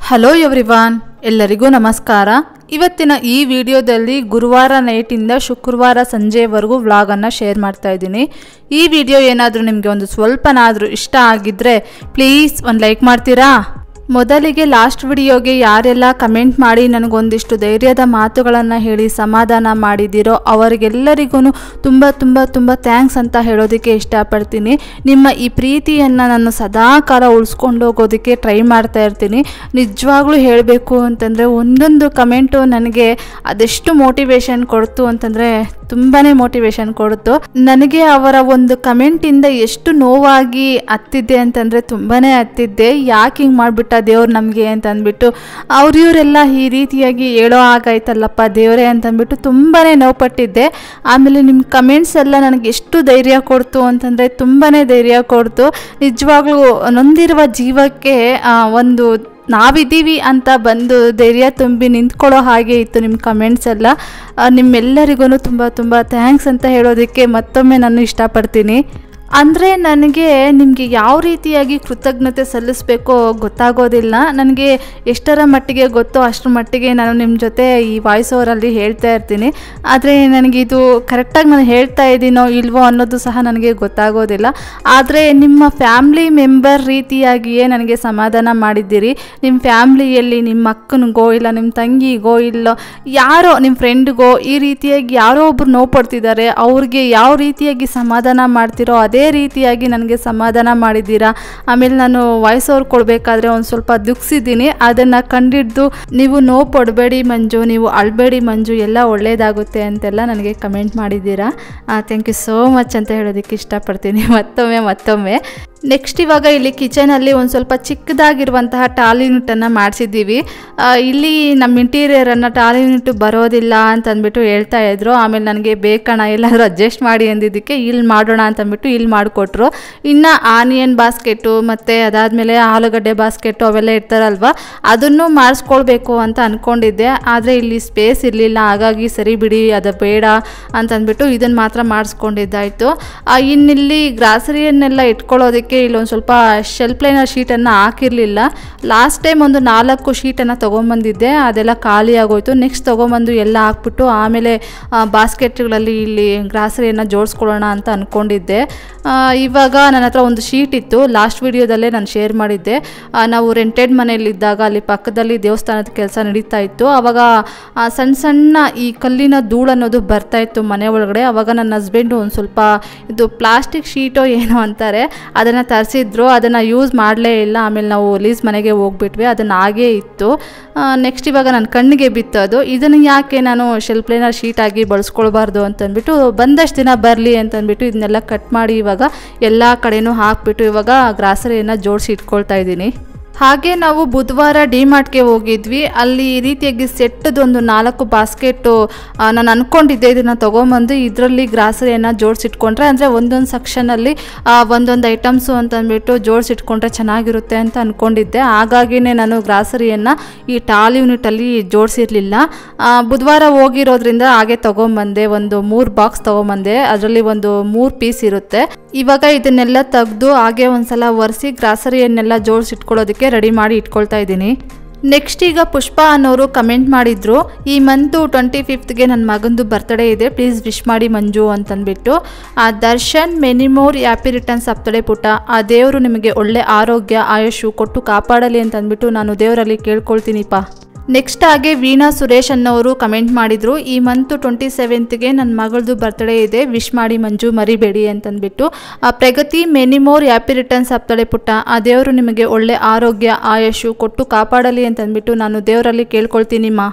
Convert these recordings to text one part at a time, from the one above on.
hello everyone ಎಲ್ಲರಿಗೂ ನಮಸ್ಕಾರ ಇವತ್ತಿನ ಈ ವಿಡಿಯೋದಲ್ಲಿ ಗುರುವಾರ ನೈಟಿಂದ ಶುಕ್ರವಾರ ಸಂಜೆವರೆಗೂ ವ್ಲಾಗನ್ನು ಶೇರ್ ಮಾಡ್ತಾ ಇದ್ದೀನಿ ಈ ವಿಡಿಯೋ ಏನಾದರೂ ನಿಮಗೆ ಒಂದು ಸ್ವಲ್ಪನಾದರೂ ಇಷ್ಟ ಆಗಿದ್ದರೆ ಪ್ಲೀಸ್ ಒಂದು ಲೈಕ್ ಮಾಡ್ತೀರಾ ಮೊದಲಿಗೆ ಲಾಸ್ಟ್ ವಿಡಿಯೋಗೆ ಯಾರೆಲ್ಲ ಕಮೆಂಟ್ ಮಾಡಿ ನನಗೊಂದಿಷ್ಟು ಧೈರ್ಯದ ಮಾತುಗಳನ್ನು ಹೇಳಿ ಸಮಾಧಾನ ಮಾಡಿದ್ದೀರೋ ಅವರಿಗೆಲ್ಲರಿಗೂ ತುಂಬ ತುಂಬ ತುಂಬ ಥ್ಯಾಂಕ್ಸ್ ಅಂತ ಹೇಳೋದಕ್ಕೆ ಇಷ್ಟಪಡ್ತೀನಿ ನಿಮ್ಮ ಈ ಪ್ರೀತಿಯನ್ನು ನಾನು ಸದಾ ಕಾಲ ಉಳಿಸ್ಕೊಂಡು ಹೋಗೋದಕ್ಕೆ ಟ್ರೈ ಮಾಡ್ತಾ ಇರ್ತೀನಿ ನಿಜವಾಗ್ಲೂ ಹೇಳಬೇಕು ಅಂತಂದರೆ ಒಂದೊಂದು ಕಮೆಂಟು ನನಗೆ ಅದೆಷ್ಟು ಮೋಟಿವೇಶನ್ ಕೊಡ್ತು ಅಂತಂದರೆ ತುಂಬಾ ಮೋಟಿವೇಶನ್ ಕೊಡ್ತು ನನಗೆ ಅವರ ಒಂದು ಕಮೆಂಟಿಂದ ಎಷ್ಟು ನೋವಾಗಿ ಹತ್ತಿದ್ದೆ ಅಂತಂದರೆ ತುಂಬಾ ಹತ್ತಿದ್ದೆ ಯಾಕೆ ಹಿಂಗೆ ಮಾಡಿಬಿಟ್ಟ ದೇವ್ರು ನಮಗೆ ಅಂತ ಅಂದ್ಬಿಟ್ಟು ಅವ್ರ ಇವರೆಲ್ಲ ಈ ರೀತಿಯಾಗಿ ಹೇಳೋ ಹಾಗಾಯ್ತಲ್ಲಪ್ಪ ದೇವರೇ ಅಂತ ಅಂದ್ಬಿಟ್ಟು ತುಂಬಾ ನೋವುಪಟ್ಟಿದ್ದೆ ಆಮೇಲೆ ನಿಮ್ಮ ಕಮೆಂಟ್ಸ್ ಎಲ್ಲ ನನಗೆ ಎಷ್ಟು ಧೈರ್ಯ ಕೊಡ್ತು ಅಂತಂದರೆ ತುಂಬಾ ಧೈರ್ಯ ಕೊಡ್ತು ನಿಜವಾಗ್ಲೂ ನೊಂದಿರುವ ಜೀವಕ್ಕೆ ಆ, ಒಂದು ನಾವಿದ್ದೀವಿ ಅಂತ ಬಂದು ಧೈರ್ಯ ತುಂಬಿ ನಿಂತ್ಕೊಳ್ಳೋ ಹಾಗೆ ಇತ್ತು ನಿಮ್ಮ ಕಮೆಂಟ್ಸ್ ಎಲ್ಲ ನಿಮ್ಮೆಲ್ಲರಿಗೂ ತುಂಬ ತುಂಬ ಥ್ಯಾಂಕ್ಸ್ ಅಂತ ಹೇಳೋದಕ್ಕೆ ಮತ್ತೊಮ್ಮೆ ನಾನು ಇಷ್ಟಪಡ್ತೀನಿ ಅಂದರೆ ನನಗೆ ನಿಮಗೆ ಯಾವ ರೀತಿಯಾಗಿ ಕೃತಜ್ಞತೆ ಸಲ್ಲಿಸಬೇಕೋ ಗೊತ್ತಾಗೋದಿಲ್ಲ ನನಗೆ ಎಷ್ಟರ ಮಟ್ಟಿಗೆ ಗೊತ್ತೋ ಅಷ್ಟರ ಮಟ್ಟಿಗೆ ನಾನು ನಿಮ್ಮ ಜೊತೆ ಈ ವಾಯ್ಸ್ ಓವರಲ್ಲಿ ಹೇಳ್ತಾ ಇರ್ತೀನಿ ಆದರೆ ನನಗಿದು ಕರೆಕ್ಟಾಗಿ ನಾನು ಹೇಳ್ತಾ ಇದ್ದೀನೋ ಇಲ್ವೋ ಅನ್ನೋದು ಸಹ ನನಗೆ ಗೊತ್ತಾಗೋದಿಲ್ಲ ಆದರೆ ನಿಮ್ಮ ಫ್ಯಾಮ್ಲಿ ಮೆಂಬರ್ ರೀತಿಯಾಗಿಯೇ ನನಗೆ ಸಮಾಧಾನ ಮಾಡಿದ್ದೀರಿ ನಿಮ್ಮ ಫ್ಯಾಮ್ಲಿಯಲ್ಲಿ ನಿಮ್ಮ ಅಕ್ಕನಿಗೋ ಇಲ್ಲ ನಿಮ್ಮ ತಂಗಿಗೋ ಇಲ್ಲೋ ಯಾರೋ ನಿಮ್ಮ ಫ್ರೆಂಡ್ಗೋ ಈ ರೀತಿಯಾಗಿ ಯಾರೋ ಒಬ್ರು ನೋವು ಪಡ್ತಿದ್ದಾರೆ ಅವ್ರಿಗೆ ಯಾವ ರೀತಿಯಾಗಿ ಸಮಾಧಾನ ಮಾಡ್ತಿರೋ ಅದೇ ರೀತಿಯಾಗಿ ನನಗೆ ಸಮಾಧಾನ ಮಾಡಿದ್ದೀರಾ ಆಮೇಲೆ ನಾನು ವಾಯ್ಸ್ ಓವರ್ ಕೊಡಬೇಕಾದ್ರೆ ಒಂದು ಸ್ವಲ್ಪ ದುಃಖಿಸಿದ್ದೀನಿ ಅದನ್ನು ಕಂಡಿಡ್ದು ನೀವು ನೋವು ಪಡಬೇಡಿ ಮಂಜು ನೀವು ಅಳಬೇಡಿ ಮಂಜು ಎಲ್ಲ ಒಳ್ಳೆಯದಾಗುತ್ತೆ ಅಂತೆಲ್ಲ ನನಗೆ ಕಮೆಂಟ್ ಮಾಡಿದ್ದೀರಾ ಥ್ಯಾಂಕ್ ಯು ಸೋ ಮಚ್ ಅಂತ ಹೇಳೋದಕ್ಕೆ ಇಷ್ಟಪಡ್ತೀನಿ ಮತ್ತೊಮ್ಮೆ ಮತ್ತೊಮ್ಮೆ ನೆಕ್ಸ್ಟ್ ಇವಾಗ ಇಲ್ಲಿ ಕಿಚನಲ್ಲಿ ಒಂದು ಸ್ವಲ್ಪ ಚಿಕ್ಕದಾಗಿರುವಂತಹ ಟಾಲ್ ಯೂನಿಟನ್ನು ಮಾಡಿಸಿದ್ದೀವಿ ಇಲ್ಲಿ ನಮ್ಮ ಇಂಟೀರಿಯರನ್ನು ಟಾಲ್ ಯೂನಿಟ್ ಬರೋದಿಲ್ಲ ಅಂತ ಅಂದ್ಬಿಟ್ಟು ಹೇಳ್ತಾ ಇದ್ರು ಆಮೇಲೆ ನನಗೆ ಬೇಕಣ ಎಲ್ಲಾದರೂ ಅಡ್ಜಸ್ಟ್ ಮಾಡಿ ಅಂದಿದ್ದಕ್ಕೆ ಇಲ್ಲಿ ಮಾಡೋಣ ಅಂತ ಅಂದ್ಬಿಟ್ಟು ಇಲ್ಲಿ ಮಾಡಿಕೊಟ್ರು ಇನ್ನು ಆನಿಯನ್ ಬಾಸ್ಕೆಟು ಮತ್ತು ಅದಾದಮೇಲೆ ಆಲೂಗಡ್ಡೆ ಬಾಸ್ಕೆಟು ಅವೆಲ್ಲ ಇರ್ತಾರಲ್ವ ಅದನ್ನು ಮಾಡಿಸ್ಕೊಳ್ಬೇಕು ಅಂತ ಅಂದ್ಕೊಂಡಿದ್ದೆ ಆದರೆ ಇಲ್ಲಿ ಸ್ಪೇಸ್ ಇರಲಿಲ್ಲ ಹಾಗಾಗಿ ಸರಿ ಬಿಡಿ ಅದು ಬೇಡ ಅಂತ ಅಂದ್ಬಿಟ್ಟು ಇದನ್ನು ಮಾತ್ರ ಮಾಡಿಸ್ಕೊಂಡಿದ್ದಾಯಿತು ಇನ್ನಿಲ್ಲಿ ಗ್ರಾಸರಿಯನ್ನೆಲ್ಲ ಇಟ್ಕೊಳ್ಳೋದಕ್ಕೆ ಇಲ್ಲೊಂದು ಸ್ವಲ್ಪ ಶೆಲ್ಫ್ ಲೈನರ್ ಶೀಟನ್ನು ಹಾಕಿರಲಿಲ್ಲ ಲಾಸ್ಟ್ ಟೈಮ್ ಒಂದು ನಾಲ್ಕು ಶೀಟನ್ನು ತೊಗೊಂಬಂದಿದ್ದೆ ಅದೆಲ್ಲ ಖಾಲಿ ಆಗೋಯ್ತು ನೆಕ್ಸ್ಟ್ ತೊಗೊಂಬಂದು ಎಲ್ಲ ಹಾಕ್ಬಿಟ್ಟು ಆಮೇಲೆ ಬಾಸ್ಕೆಟ್ಗಳಲ್ಲಿ ಇಲ್ಲಿ ಗ್ರಾಸರಿಯನ್ನು ಜೋಡಿಸ್ಕೊಳ್ಳೋಣ ಅಂತ ಅಂದ್ಕೊಂಡಿದ್ದೆ ಆ, ಇವಾಗ ನನ್ನ ಹತ್ರ ಒಂದು ಶೀಟ್ ಇತ್ತು ಲಾಸ್ಟ್ ವಿಡಿಯೋದಲ್ಲೇ ನಾನು ಶೇರ್ ಮಾಡಿದ್ದೆ ಆ, ನಾವು ರೆಂಟೆಡ್ ಮನೆಯಲ್ಲಿದ್ದಾಗ ಅಲ್ಲಿ ಪಕ್ಕದಲ್ಲಿ ದೇವಸ್ಥಾನದ ಕೆಲಸ ನಡೀತಾ ಇತ್ತು ಆವಾಗ ಆ, ಸಣ್ಣ ಸಣ್ಣ ಈ ಕಲ್ಲಿನ ಧೂಳು ಅನ್ನೋದು ಬರ್ತಾ ಇತ್ತು ಮನೆ ಒಳಗಡೆ ಅವಾಗ ನನ್ನ ಹಸ್ಬೆಂಡು ಒಂದು ಸ್ವಲ್ಪ ಇದು ಪ್ಲಾಸ್ಟಿಕ್ ಶೀಟೋ ಏನೋ ಅಂತಾರೆ ಅದನ್ನು ತರಿಸಿದ್ರು ಅದನ್ನು ಯೂಸ್ ಮಾಡಲೇ ಇಲ್ಲ ಆಮೇಲೆ ನಾವು ಲೀಸ್ ಮನೆಗೆ ಹೋಗ್ಬಿಟ್ವಿ ಅದನ್ನು ಹಾಗೇ ಇತ್ತು ನೆಕ್ಸ್ಟ್ ಇವಾಗ ನನ್ನ ಕಣ್ಣಿಗೆ ಬಿತ್ತು ಅದು ಇದನ್ನು ಯಾಕೆ ನಾನು ಶೆಲ್ಫ್ ಲೈನರ್ ಶೀಟ್ ಆಗಿ ಬಳಸ್ಕೊಳ್ಬಾರ್ದು ಅಂತಂದ್ಬಿಟ್ಟು ಬಂದಷ್ಟು ದಿನ ಬರಲಿ ಅಂತಂದ್ಬಿಟ್ಟು ಇದನ್ನೆಲ್ಲ ಕಟ್ ಮಾಡಿ ಇವಾಗ ಎಲ್ಲ ಕಡೆನೂ ಹಾಕ್ಬಿಟ್ಟು ಇವಾಗ ಗ್ರಾಸರಿಯನ್ನು ಜೋಡಿಸಿ ಇಟ್ಕೊಳ್ತಾ ಇದ್ದೀನಿ ಹಾಗೆ ನಾವು ಬುಧವಾರ ಡಿಮಾರ್ಟ್ಗೆ ಹೋಗಿದ್ವಿ ಅಲ್ಲಿ ಈ ರೀತಿಯಾಗಿ ಸೆಟ್ಟದು ಒಂದು ನಾಲ್ಕು ಬಾಸ್ಕೆಟು ನಾನು ಅಂದ್ಕೊಂಡಿದ್ದೆ ಇದನ್ನು ತೊಗೊಂಬಂದು ಇದರಲ್ಲಿ ಗ್ರಾಸರಿಯನ್ನು ಜೋಡಿಸಿಟ್ಕೊಂಡ್ರೆ ಅಂದರೆ ಒಂದೊಂದು ಸೆಕ್ಷನಲ್ಲಿ ಒಂದೊಂದು ಐಟಮ್ಸು ಅಂತಂದ್ಬಿಟ್ಟು ಜೋಡಿಸಿಟ್ಕೊಂಡ್ರೆ ಚೆನ್ನಾಗಿರುತ್ತೆ ಅಂತ ಅಂದ್ಕೊಂಡಿದ್ದೆ ಹಾಗಾಗಿನೇ ನಾನು ಗ್ರಾಸರಿಯನ್ನು ಈ ಟಾಲ್ ಯೂನಿಟಲ್ಲಿ ಜೋಡಿಸಿರಲಿಲ್ಲ ಬುಧವಾರ ಹೋಗಿರೋದ್ರಿಂದ ಹಾಗೆ ತೊಗೊಂಬಂದೆ ಒಂದು ಮೂರು ಬಾಕ್ಸ್ ತೊಗೊಂಬಂದೆ ಅದರಲ್ಲಿ ಒಂದು ಮೂರು ಪೀಸ್ ಇರುತ್ತೆ ಇವಾಗ ಇದನ್ನೆಲ್ಲ ತೆಗೆದು ಹಾಗೆ ಒಂದ್ಸಲ ಒರೆಸಿ ಗ್ರಾಸರಿಯನ್ನೆಲ್ಲ ಜೋಡಿಸಿಟ್ಕೊಳ್ಳೋದಕ್ಕೆ ರೆಡಿ ಮಾಡಿ ಇಟ್ಕೊಳ್ತಾ ಇದ್ದೀನಿ ನೆಕ್ಸ್ಟ್ ಈಗ ಪುಷ್ಪ ಅನ್ನೋರು ಕಮೆಂಟ್ ಮಾಡಿದ್ರು ಈ ಮಂತು ಟ್ವೆಂಟಿ ಫಿಫ್ತ್ಗೆ ನನ್ನ ಮಗಂದು ಬರ್ತ್ಡೇ ಇದೆ ಪ್ಲೀಸ್ ವಿಶ್ ಮಾಡಿ ಮಂಜು ಅಂತಂದ್ಬಿಟ್ಟು ಆ ದರ್ಶನ್ ಮೆನಿಮೋರ್ ಹ್ಯಾಪಿ ರಿಟರ್ನ್ಸ್ ಅಪ್ತಡೆ ಪುಟ್ಟ ಆ ದೇವರು ನಿಮಗೆ ಒಳ್ಳೆ ಆರೋಗ್ಯ ಆಯುಷು ಕೊಟ್ಟು ಕಾಪಾಡಲಿ ಅಂತಂದ್ಬಿಟ್ಟು ನಾನು ದೇವರಲ್ಲಿ ಕೇಳ್ಕೊಳ್ತೀನಿಪ್ಪ ನೆಕ್ಸ್ಟ್ ಹಾಗೆ ವೀಣಾ ಸುರೇಶ್ ಅನ್ನೋರು ಕಮೆಂಟ್ ಮಾಡಿದ್ರು ಈ ಮಂತ್ ಟ್ವೆಂಟಿ ಸೆವೆಂತ್ಗೆ ನನ್ನ ಮಗಳದು ಬರ್ತ್ಡೇ ಇದೆ ವಿಶ್ ಮಾಡಿ ಮಂಜು ಮರಿಬೇಡಿ ಅಂತಂದ್ಬಿಟ್ಟು ಆ ಪ್ರಗತಿ ಮೆನಿಮೋರ್ ಹ್ಯಾಪಿ ರಿಟರ್ನ್ಸ್ ಹಪ್ತಳೆ ಪುಟ್ಟ ಆ ದೇವರು ನಿಮಗೆ ಒಳ್ಳೆ ಆರೋಗ್ಯ ಆಯುಷು ಕೊಟ್ಟು ಕಾಪಾಡಲಿ ಅಂತಂದ್ಬಿಟ್ಟು ನಾನು ದೇವರಲ್ಲಿ ಕೇಳ್ಕೊಳ್ತೀನಿ ಮಾ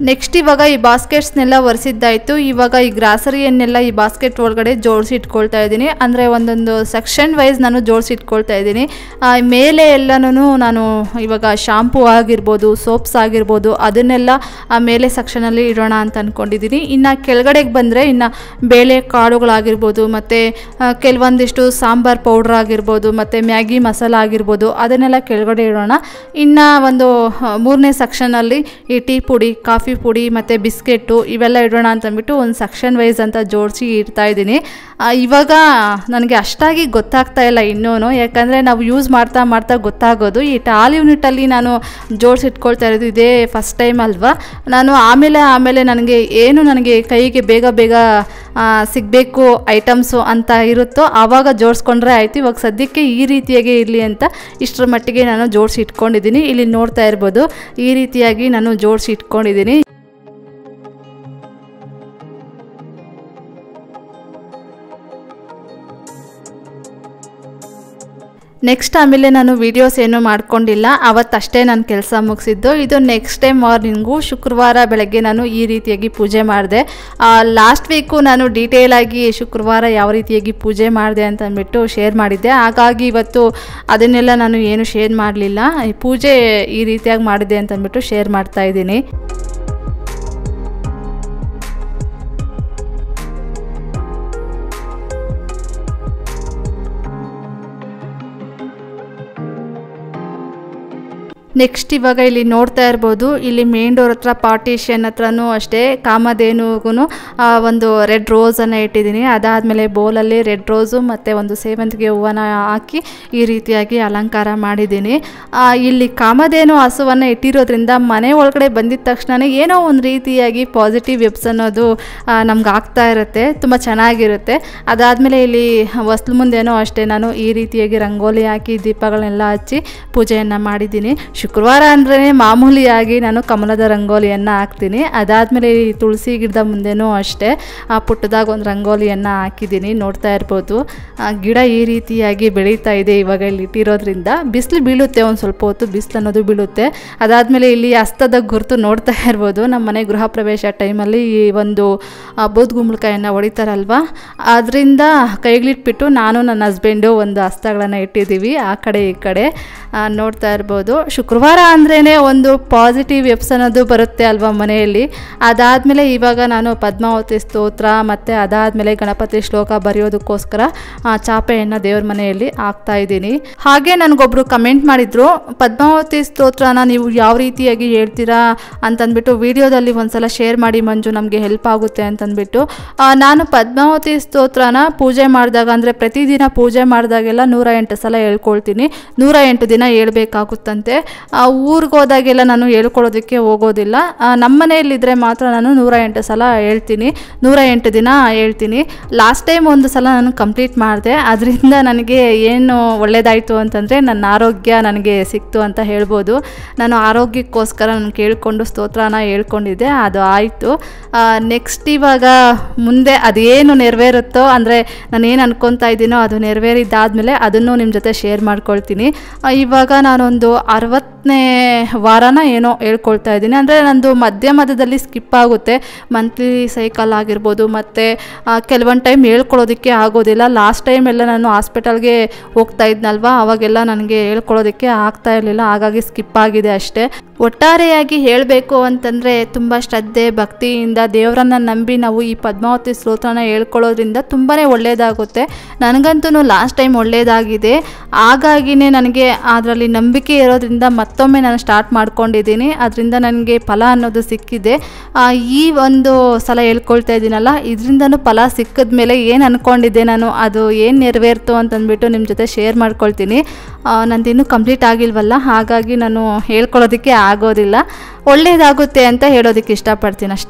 ನೆಕ್ಸ್ಟ್ ಇವಾಗ ಈ ಬಾಸ್ಕೆಟ್ಸ್ನೆಲ್ಲ ಒರೆಸಿದ್ದಾಯಿತು ಇವಾಗ ಈ ಗ್ರಾಸರಿಯನ್ನೆಲ್ಲ ಈ ಬಾಸ್ಕೆಟ್ ಒಳಗಡೆ ಜೋಡಿಸಿ ಇಟ್ಕೊಳ್ತಾ ಇದ್ದೀನಿ ಅಂದರೆ ಒಂದೊಂದು ಸೆಕ್ಷನ್ ವೈಸ್ ನಾನು ಜೋಡಿಸಿ ಇಟ್ಕೊಳ್ತಾ ಇದ್ದೀನಿ ಆ, ಮೇಲೆ ಎಲ್ಲನೂ ನಾನು ಇವಾಗ ಶಾಂಪೂ ಆಗಿರ್ಬೋದು ಸೋಪ್ಸ್ ಆಗಿರ್ಬೋದು ಅದನ್ನೆಲ್ಲ ಆ ಮೇಲೆ ಸೆಕ್ಷನಲ್ಲಿ ಇಡೋಣ ಅಂತ ಅಂದ್ಕೊಂಡಿದ್ದೀನಿ ಇನ್ನು ಕೆಳಗಡೆಗೆ ಬಂದರೆ ಇನ್ನು ಬೇಳೆ ಕಾಳುಗಳಾಗಿರ್ಬೋದು ಮತ್ತು ಕೆಲವೊಂದಿಷ್ಟು ಸಾಂಬಾರ್ ಪೌಡ್ರ್ ಆಗಿರ್ಬೋದು ಮತ್ತು ಮ್ಯಾಗಿ ಮಸಾಲ ಆಗಿರ್ಬೋದು ಅದನ್ನೆಲ್ಲ ಕೆಳಗಡೆ ಇಡೋಣ ಇನ್ನು ಒಂದು ಆ, ಮೂರನೇ ಸೆಕ್ಷನಲ್ಲಿ ಈ ಟೀ ಪುಡಿ ಕಾಫಿ ಪುಡಿ ಮತ್ತು ಬಿಸ್ಕೆಟು ಇವೆಲ್ಲ ಇಡೋಣ ಅಂತಂದ್ಬಿಟ್ಟು ಒಂದು ಸೆಕ್ಷನ್ ವೈಸ್ ಅಂತ ಜೋಡಿಸಿ ಇಡ್ತಾ ಇದ್ದೀನಿ ಆ, ಇವಾಗ ನನಗೆ ಅಷ್ಟಾಗಿ ಗೊತ್ತಾಗ್ತಾ ಇಲ್ಲ ಇನ್ನೂ ಯಾಕಂದರೆ ನಾವು ಯೂಸ್ ಮಾಡ್ತಾ ಮಾಡ್ತಾ ಗೊತ್ತಾಗೋದು ಈ ಟಾಲ್ ಯೂನಿಟಲ್ಲಿ ನಾನು ಜೋಡಿಸಿ ಇಟ್ಕೊಳ್ತಾ ಇರೋದು ಇದೇ ಫಸ್ಟ್ ಟೈಮ್ ಅಲ್ವಾ ನಾನು ಆಮೇಲೆ ಆಮೇಲೆ ನನಗೆ ಏನು ನನಗೆ ಕೈಗೆ ಬೇಗ ಬೇಗ ಸಿಗಬೇಕು ಐಟಮ್ಸು ಅಂತ ಇರುತ್ತೋ ಆವಾಗ ಜೋಡಿಸ್ಕೊಂಡ್ರೆ ಆಯಿತು ಇವಾಗ ಸದ್ಯಕ್ಕೆ ಈ ರೀತಿಯಾಗಿ ಇರಲಿ ಅಂತ ಇಷ್ಟರ ಮಟ್ಟಿಗೆ ನಾನು ಜೋಡಿಸಿ ಇಟ್ಕೊಂಡಿದ್ದೀನಿ ಇಲ್ಲಿ ನೋಡ್ತಾ ಇರ್ಬೋದು ಈ ರೀತಿಯಾಗಿ ನಾನು ಜೋಡಿಸಿ ಇಟ್ಕೊಂಡಿದ್ದೀನಿ ನೆಕ್ಸ್ಟ್ ಆಮೇಲೆ ನಾನು ವೀಡಿಯೋಸ್ ಏನೂ ಮಾಡ್ಕೊಂಡಿಲ್ಲ ಅವತ್ತಷ್ಟೇ ನಾನು ಕೆಲಸ ಮುಗಿಸಿದ್ದು ಇದು ನೆಕ್ಸ್ಟ್ ಟೈಮ್ ಮಾರ್ನಿಂಗು ಶುಕ್ರವಾರ ಬೆಳಗ್ಗೆ ನಾನು ಈ ರೀತಿಯಾಗಿ ಪೂಜೆ ಮಾಡಿದೆ ಲಾಸ್ಟ್ ವೀಕು ನಾನು ಡೀಟೇಲ್ ಆಗಿ ಶುಕ್ರವಾರ ಯಾವ ರೀತಿಯಾಗಿ ಪೂಜೆ ಮಾಡಿದೆ ಅಂತ ಅಂದ್ಬಿಟ್ಟು ಶೇರ್ ಮಾಡಿದ್ದೆ ಹಾಗಾಗಿ ಇವತ್ತು ಅದನ್ನೆಲ್ಲ ನಾನು ಏನು ಶೇರ್ ಮಾಡಲಿಲ್ಲ ಈ ಪೂಜೆ ಈ ರೀತಿಯಾಗಿ ಮಾಡಿದೆ ಅಂತ ಅಂದ್ಬಿಟ್ಟು ಶೇರ್ ಮಾಡ್ತಾ ಇದ್ದೀನಿ ನೆಕ್ಸ್ಟ್ ಇವಾಗ ಇಲ್ಲಿ ನೋಡ್ತಾ ಇರ್ಬೋದು ಇಲ್ಲಿ ಮೇನ್ ಡೋರ್ ಹತ್ರ ಪಾರ್ಟಿಷನ್ ಹತ್ರನೂ ಅಷ್ಟೇ ಕಾಮಧೇನುಗೂ ಒಂದು ರೆಡ್ ರೋಸನ್ನು ಇಟ್ಟಿದ್ದೀನಿ ಅದಾದಮೇಲೆ ಬೌಲಲ್ಲಿ ರೆಡ್ ರೋಸು ಮತ್ತು ಒಂದು ಸೇವಂತಿಗೆ ಹೂವನ ಹಾಕಿ ಈ ರೀತಿಯಾಗಿ ಅಲಂಕಾರ ಮಾಡಿದ್ದೀನಿ ಆ, ಇಲ್ಲಿ ಕಾಮಧೇನು ಹಸುವನ್ನು ಇಟ್ಟಿರೋದ್ರಿಂದ ಮನೆ ಒಳಗಡೆ ಬಂದಿದ ತಕ್ಷಣ ಏನೋ ಒಂದು ರೀತಿಯಾಗಿ ಪಾಸಿಟಿವ್ ವೆಬ್ಸ್ ಅನ್ನೋದು ನಮ್ಗೆ ಆಗ್ತಾ ಇರುತ್ತೆ ತುಂಬ ಚೆನ್ನಾಗಿರುತ್ತೆ ಅದಾದಮೇಲೆ ಇಲ್ಲಿ ಹೊಸ್ಲು ಮುಂದೆನೋ ಅಷ್ಟೇ ನಾನು ಈ ರೀತಿಯಾಗಿ ರಂಗೋಲಿ ಹಾಕಿ ದೀಪಗಳನ್ನೆಲ್ಲ ಹಚ್ಚಿ ಪೂಜೆಯನ್ನು ಮಾಡಿದ್ದೀನಿ ಶುಕ್ರವಾರ ಅಂದ್ರೆ ಮಾಮೂಲಿಯಾಗಿ ನಾನು ಕಮಲದ ರಂಗೋಲಿಯನ್ನು ಹಾಕ್ತೀನಿ ಅದಾದಮೇಲೆ ಈ ತುಳಸಿ ಗಿಡದ ಮುಂದೆನೂ ಅಷ್ಟೇ ಆ ಪುಟ್ಟದಾಗ ಒಂದು ರಂಗೋಲಿಯನ್ನು ಹಾಕಿದ್ದೀನಿ ನೋಡ್ತಾ ಇರ್ಬೋದು ಆ ಗಿಡ ಈ ರೀತಿಯಾಗಿ ಬೆಳೀತಾ ಇದೆ ಇವಾಗ ಇಲ್ಲಿ ಇಟ್ಟಿರೋದ್ರಿಂದ ಬಿಸಿಲು ಬೀಳುತ್ತೆ ಒಂದು ಸ್ವಲ್ಪ ಹೊತ್ತು ಬಿಸಿಲು ಅನ್ನೋದು ಬೀಳುತ್ತೆ ಅದಾದಮೇಲೆ ಇಲ್ಲಿ ಹಸ್ತದ ಗುರುತು ನೋಡ್ತಾ ಇರ್ಬೋದು ನಮ್ಮ ಮನೆ ಗೃಹ ಪ್ರವೇಶ ಟೈಮಲ್ಲಿ ಈ ಒಂದು ಆ, ಬೂದ್ಗುಂಬಳಕಾಯನ್ನು ಹೊಡಿತಾರಲ್ವ ಅದರಿಂದ ಕೈಗಳಿಟ್ಬಿಟ್ಟು ನಾನು ನನ್ನ ಹಸ್ಬೆಂಡು ಒಂದು ಹಸ್ತಗಳನ್ನು ಇಟ್ಟಿದ್ದೀವಿ ಆ ಕಡೆ ಈ ಕಡೆ ಆ, ನೋಡ್ತಾ ಇರ್ಬೋದು ಶುಕ್ರವಾರ ಅಂದ್ರೇ ಒಂದು ಪಾಸಿಟಿವ್ ವೆಬ್ಸ್ ಅನ್ನೋದು ಬರುತ್ತೆ ಅಲ್ವಾ ಮನೆಯಲ್ಲಿ ಅದಾದಮೇಲೆ ಇವಾಗ ನಾನು ಪದ್ಮಾವತಿ ಸ್ತೋತ್ರ ಮತ್ತು ಅದಾದಮೇಲೆ ಗಣಪತಿ ಶ್ಲೋಕ ಬರೆಯೋದಕ್ಕೋಸ್ಕರ ಆ, ಚಾಪೆಯನ್ನು ದೇವ್ರ ಮನೆಯಲ್ಲಿ ಹಾಕ್ತಾ ಇದ್ದೀನಿ ಹಾಗೆ ನನಗೊಬ್ರು ಕಮೆಂಟ್ ಮಾಡಿದ್ರು ಪದ್ಮಾವತಿ ಸ್ತೋತ್ರನ ನೀವು ಯಾವ ರೀತಿಯಾಗಿ ಹೇಳ್ತೀರಾ ಅಂತಂದ್ಬಿಟ್ಟು ವಿಡಿಯೋದಲ್ಲಿ ಒಂದ್ಸಲ ಶೇರ್ ಮಾಡಿ ಮಂಜು ನಮಗೆ ಹೆಲ್ಪ್ ಆಗುತ್ತೆ ಅಂತಂದ್ಬಿಟ್ಟು ಆ, ನಾನು ಪದ್ಮಾವತಿ ಸ್ತೋತ್ರನ ಪೂಜೆ ಮಾಡಿದಾಗ ಅಂದರೆ ಪ್ರತಿದಿನ ಪೂಜೆ ಮಾಡಿದಾಗೆಲ್ಲ ನೂರ ಎಂಟು ಸಲ ಹೇಳ್ಕೊಳ್ತೀನಿ ನೂರ ಎಂಟು ದಿನ ಹೇಳ್ಬೇಕಾಗುತ್ತಂತೆ ಊರಿಗೆ ಹೋದಾಗೆಲ್ಲ ನಾನು ಹೇಳ್ಕೊಳ್ಳೋದಕ್ಕೆ ಹೋಗೋದಿಲ್ಲ ಆ, ನಮ್ಮ ಮನೆಯಲ್ಲಿದ್ದರೆ ಮಾತ್ರ ನಾನು ನೂರ ಎಂಟು ಸಲ ಹೇಳ್ತೀನಿ ನೂರ ಎಂಟು ದಿನ ಹೇಳ್ತೀನಿ ಲಾಸ್ಟ್ ಟೈಮ್ ಒಂದು ಸಲ ನಾನು ಕಂಪ್ಲೀಟ್ ಮಾಡಿದೆ ಅದರಿಂದ ನನಗೆ ಏನು ಒಳ್ಳೆಯದಾಯಿತು ಅಂತಂದರೆ ನನ್ನ ಆರೋಗ್ಯ ನನಗೆ ಸಿಕ್ತು ಅಂತ ಹೇಳ್ಬೋದು ನಾನು ಆರೋಗ್ಯಕ್ಕೋಸ್ಕರ ನಾನು ಕೇಳಿಕೊಂಡು ಸ್ತೋತ್ರನ ಹೇಳ್ಕೊಂಡಿದ್ದೆ ಅದು ಆಯಿತು ನೆಕ್ಸ್ಟ್ ಇವಾಗ ಮುಂದೆ ಅದೇನು ನೆರವೇರುತ್ತೋ ಅಂದರೆ ನಾನು ಏನು ಅನ್ಕೊತಾ ಇದ್ದೀನೋ ಅದು ನೆರವೇರಿದ್ದಾದಮೇಲೆ ಅದನ್ನು ನಿಮ್ಮ ಜೊತೆ ಶೇರ್ ಮಾಡ್ಕೊಳ್ತೀನಿ ಆ, ಇವಾಗ ನಾನೊಂದು ಅರವತ್ತನೇ ವಾರನ ಏನೋ ಹೇಳ್ಕೊಳ್ತಾ ಇದ್ದೀನಿ ಅಂದರೆ ನಂದು ಮಧ್ಯ ಮಧ್ಯದಲ್ಲಿ ಸ್ಕಿಪ್ ಆಗುತ್ತೆ ಮಂತ್ಲಿ ಸೈಕಲ್ ಆಗಿರ್ಬೋದು ಮತ್ತು ಕೆಲವೊಂದು ಟೈಮ್ ಹೇಳ್ಕೊಳ್ಳೋದಕ್ಕೆ ಆಗೋದಿಲ್ಲ ಲಾಸ್ಟ್ ಟೈಮ್ ಎಲ್ಲ ನಾನು ಹಾಸ್ಪಿಟಲ್ಗೆ ಹೋಗ್ತಾ ಇದ್ನಲ್ವ ಅವಾಗೆಲ್ಲ ನನಗೆ ಹೇಳ್ಕೊಳ್ಳೋದಕ್ಕೆ ಆಗ್ತಾ ಇರಲಿಲ್ಲ ಹಾಗಾಗಿ ಸ್ಕಿಪ್ ಆಗಿದೆ ಅಷ್ಟೇ ಒಟ್ಟಾರೆಯಾಗಿ ಹೇಳಬೇಕು ಅಂತಂದರೆ ತುಂಬ ಶ್ರದ್ಧೆ ಭಕ್ತಿಯಿಂದ ದೇವರನ್ನ ನಂಬಿ ನಾವು ಈ ಪದ್ಮಾವತಿ ಸ್ತೋತ್ರನ ಹೇಳ್ಕೊಳ್ಳೋದ್ರಿಂದ ತುಂಬಾ ಒಳ್ಳೆಯದಾಗುತ್ತೆ ನನಗಂತೂ ಲಾಸ್ಟ್ ಟೈಮ್ ಒಳ್ಳೆಯದಾಗಿದೆ ಹಾಗಾಗಿನೇ ನನಗೆ ಅದರಲ್ಲಿ ನಂಬಿಕೆ ಇರೋದ್ರಿಂದ ಮತ್ತೊಮ್ಮೆ ನಾನು ಸ್ಟಾರ್ಟ್ ಮಾಡ್ಕೊಂಡಿದ್ದೀನಿ ಅದರಿಂದ ನನಗೆ ಫಲ ಅನ್ನೋದು ಸಿಕ್ಕಿದೆ ಆ, ಈ ಒಂದು ಸಲ ಹೇಳ್ಕೊಳ್ತಾ ಇದ್ದೀನಲ್ಲ ಇದರಿಂದನೂ ಫಲ ಸಿಕ್ಕಿದ ಮೇಲೆ ಏನು ಅಂದ್ಕೊಂಡಿದ್ದೆ ನಾನು ಅದು ಏನು ನೆರವೇರ್ತು ಅಂತಂದ್ಬಿಟ್ಟು ನಿಮ್ಮ ಜೊತೆ ಶೇರ್ ಮಾಡ್ಕೊಳ್ತೀನಿ ಆ, ನಂದಿನ್ನೂ ಕಂಪ್ಲೀಟ್ ಆಗಿಲ್ವಲ್ಲ ಹಾಗಾಗಿ ನಾನು ಹೇಳ್ಕೊಳ್ಳೋದಕ್ಕೆ ಆಗೋದಿಲ್ಲ ಒಳ್ಳೆಯದಾಗುತ್ತೆ ಅಂತ ಹೇಳೋದಕ್ಕೆ ಇಷ್ಟಪಡ್ತೀನಿ ಅಷ್ಟೇ